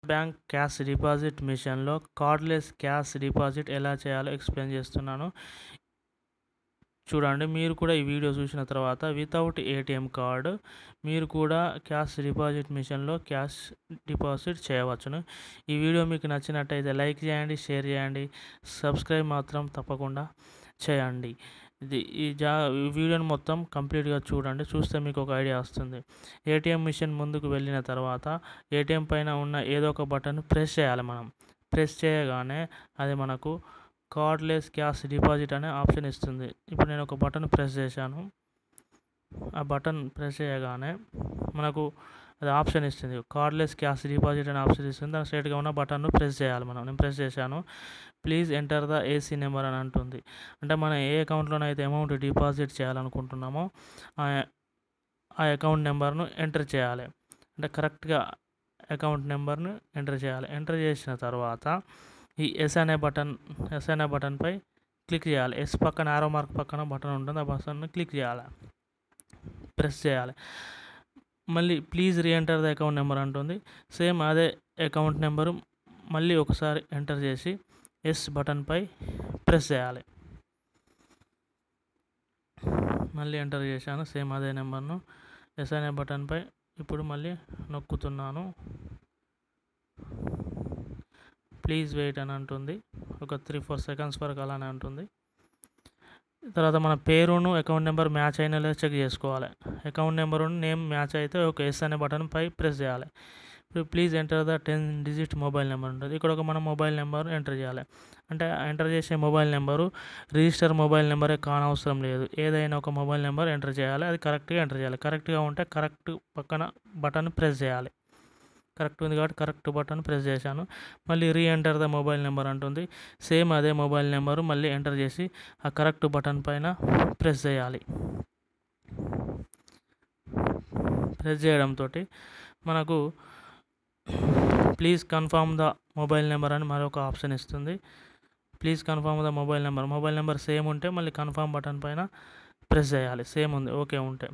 bank cash deposit మిషన్లో cardless cash deposit ఎలా చేయాలో ఎక్స్ప్లెయిన్ చేస్తున్నాను చూడండి మీరు కూడా ఈ వీడియో చూసిన తర్వాత వితౌట్ ఏటీఎం కార్డు మీరు కూడా క్యాష్ డిపాజిట్ మిషన్లో క్యాష్ డిపాజిట్ చేయవచ్చును ఈ వీడియో మీకు నచ్చినట్టయితే లైక్ చేయండి షేర్ చేయండి సబ్స్క్రైబ్ మాత్రం తప్పకుండా చేయండి ఇది ఈ జా ఈ వీడియోని మొత్తం కంప్లీట్గా చూడండి చూస్తే మీకు ఒక ఐడియా వస్తుంది ఏటీఎం మిషన్ ముందుకు వెళ్ళిన తర్వాత ఏటీఎం పైన ఉన్న ఏదో ఒక బటన్ ప్రెస్ చేయాలి మనం ప్రెస్ చేయగానే అది మనకు కార్డ్లెస్ క్యాష్ డిపాజిట్ అనే ఆప్షన్ ఇస్తుంది ఇప్పుడు నేను ఒక బటన్ ప్రెస్ చేశాను ఆ బటన్ ప్రెస్ చేయగానే మనకు అది ఆప్షన్ ఇస్తుంది కార్డ్లెస్ క్యాష్ డిపాజిట్ అనే ఆప్షన్ ఇస్తుంది దాని స్ట్రైట్గా ఉన్న బటన్ను ప్రెస్ చేయాలి మనం నేను ప్రెస్ చేశాను please enter the AC number అని అంటుంది అంటే మనం ఏ అకౌంట్లోనైతే అమౌంట్ డిపాజిట్ చేయాలనుకుంటున్నామో ఆ ఆ అకౌంట్ నెంబర్ను ఎంటర్ చేయాలి అంటే కరెక్ట్గా అకౌంట్ నెంబర్ను ఎంటర్ చేయాలి ఎంటర్ చేసిన తర్వాత ఈ ఎస్ అనే బటన్ ఎస్ అనే బటన్పై క్లిక్ చేయాలి ఎస్ పక్కన ఆరో మార్క్ పక్కన బటన్ ఉంటుంది ఆ బటన్ను క్లిక్ చేయాలి ప్రెస్ చేయాలి మళ్ళీ please reenter the account number అంటుంది సేమ్ అదే అకౌంట్ నెంబరు మళ్ళీ ఒకసారి ఎంటర్ చేసి ఎస్ బటన్పై ప్రెస్ చేయాలి మళ్ళీ ఎంటర్ చేశాను సేమ్ అదే నెంబర్ను ఎస్ అనే బటన్పై ఇప్పుడు మళ్ళీ నొక్కుతున్నాను ప్లీజ్ వెయిట్ అని అంటుంది ఒక త్రీ ఫోర్ సెకండ్స్ వరకు అలానే ఉంటుంది తర్వాత మన పేరును అకౌంట్ నెంబర్ మ్యాచ్ అయినా లేదా చెక్ చేసుకోవాలి అకౌంట్ నెంబరు నేమ్ మ్యాచ్ అయితే ఒక ఎస్ అనే బటన్ పై ప్రెస్ చేయాలి ఇప్పుడు please enter the ten digit mobile number ఉంటుంది ఇక్కడ ఒక మన మొబైల్ నెంబర్ ఎంటర్ చేయాలి అంటే ఎంటర్ చేసే మొబైల్ నెంబరు రిజిస్టర్ మొబైల్ నెంబరే కానవసరం లేదు ఏదైనా ఒక మొబైల్ నెంబర్ ఎంటర్ చేయాలి అది కరెక్ట్గా ఎంటర్ చేయాలి కరెక్ట్గా ఉంటే కరెక్ట్ పక్కన బటన్ ప్రెస్ చేయాలి కరెక్ట్ ఉంది కాబట్టి కరెక్ట్ బటన్ ప్రెస్ చేశాను మళ్ళీ reenter the mobile number అంటుంది సేమ్ అదే మొబైల్ నెంబరు మళ్ళీ ఎంటర్ చేసి ఆ కరెక్ట్ బటన్ పైన ప్రెస్ చేయాలి ప్రెస్ చేయడంతో మనకు please confirm the mobile number అని మరొక ఆప్షన్ ఇస్తుంది please confirm the mobile number mobile number same ఉంటే మళ్ళీ కన్ఫర్మ్ బటన్ పైన ప్రెస్ చేయాలి సేమ్ ఉంది ఓకే ఉంటే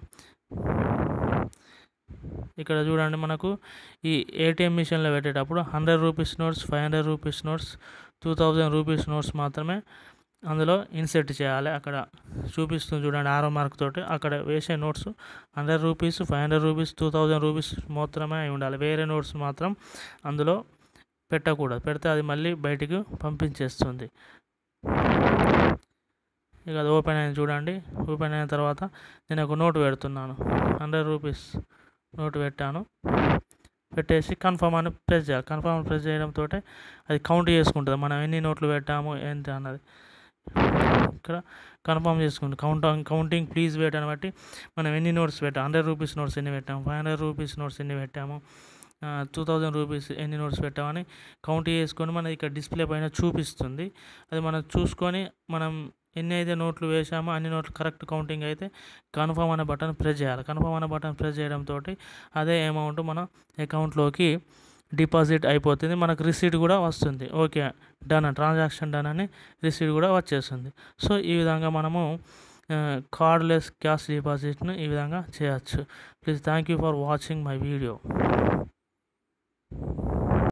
ఇక్కడ చూడండి మనకు ఈ ఏటీఎం మిషన్లో పెట్టేటప్పుడు hundred rupees notes five hundred rupees notes two thousand rupees notes మాత్రమే అందులో ఇన్సెట్ చేయాలి అక్కడ చూపిస్తుంది చూడండి ఆరో మార్క్ తోటి అక్కడ వేసే notes hundred rupees five hundred rupees two thousand rupees మాత్రమే అయి ఉండాలి వేరే నోట్స్ మాత్రం అందులో పెట్టకూడదు పెడితే అది మళ్ళీ బయటికి పంపించేస్తుంది ఇక అది ఓపెన్ అయింది చూడండి ఓపెన్ అయిన తర్వాత నేను ఒక నోట్ పెడుతున్నాను హండ్రెడ్ రూపీస్ నోట్ పెట్టాను పెట్టేసి కన్ఫర్మ్ అని ప్రెస్ చేయాలి కన్ఫర్మ్ ప్రెస్ చేయడంతో అది కౌంట్ చేసుకుంటుంది మనం ఎన్ని నోట్లు పెట్టాము ఎంత అన్నది ఇక్కడ కన్ఫర్మ్ చేసుకుంటుంది కౌంట్ కౌంటింగ్ ప్లీజ్ వెయిట్ అని బట్టి మనం ఎన్ని నోట్స్ పెట్టాము హండ్రెడ్ రూపీస్ నోట్స్ ఎన్ని పెట్టాము ఫైవ్ హండ్రెడ్ రూపీస్ నోట్స్ ఎన్ని పెట్టాము టూ థౌజండ్ రూపీస్ ఎన్ని నోట్స్ పెట్టామని కౌంట్ చేసుకొని మన ఇక్కడ డిస్ప్లే పైన చూపిస్తుంది అది మనం చూసుకొని మనం ఎన్ని అయితే నోట్లు వేసామో అన్ని నోట్లు కరెక్ట్ కౌంటింగ్ అయితే కన్ఫర్మ్ అనే బటన్ ప్రెస్ చేయాలి కన్ఫర్మ్ అనే బటన్ ప్రెస్ చేయడంతో అదే అమౌంట్ మన అకౌంట్లోకి డిపాజిట్ అయిపోతుంది మనకు రిసీట్ కూడా వస్తుంది ఓకే డన్ ట్రాన్సాక్షన్ డన్ అని రిసీట్ కూడా వచ్చేస్తుంది సో ఈ విధంగా మనము కార్డ్లెస్ క్యాష్ డిపాజిట్ను ఈ విధంగా చేయొచ్చు please thank you for watching my video